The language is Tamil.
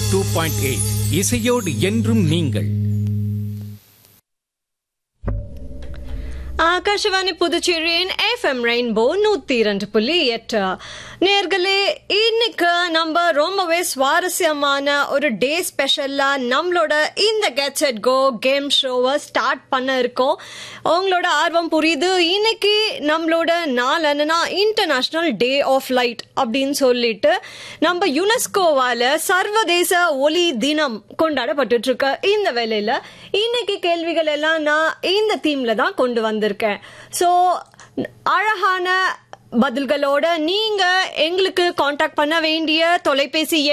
டூ பாயிண்ட் எயிட் இசையோடு என்றும் நீங்கள் ஆகாஷவாணி புதுச்சேரியின் எஃப்எம் ரெயின்போ நூத்தி இரண்டு புள்ளி எட்டு நேர்களே இன்னைக்கு நம்ம ரொம்பவே சுவாரஸ்யமான ஒரு டே ஸ்பெஷல்லா நம்மளோட இந்த கெட் செட் கோ கேம் ஷோவை ஸ்டார்ட் பண்ண இருக்கோம் உங்களோட ஆர்வம் புரியுது இன்னைக்கு நம்மளோட நாள் என்னன்னா இன்டர்நேஷனல் டே ஆஃப் லைட் அப்படின்னு சொல்லிட்டு நம்ம யுனெஸ்கோவால சர்வதேச ஒலி தினம் கொண்டாடப்பட்டு இருக்க இந்த வேலையில இன்னைக்கு கேள்விகள் எல்லாம் நான் இந்த தீம்ல தான் கொண்டு வந்திருக்கேன் சோ அழகான பதில்களோட நீங்க எங்களுக்கு காண்டாக்ட் பண்ண வேண்டிய தொலைபேசி எண்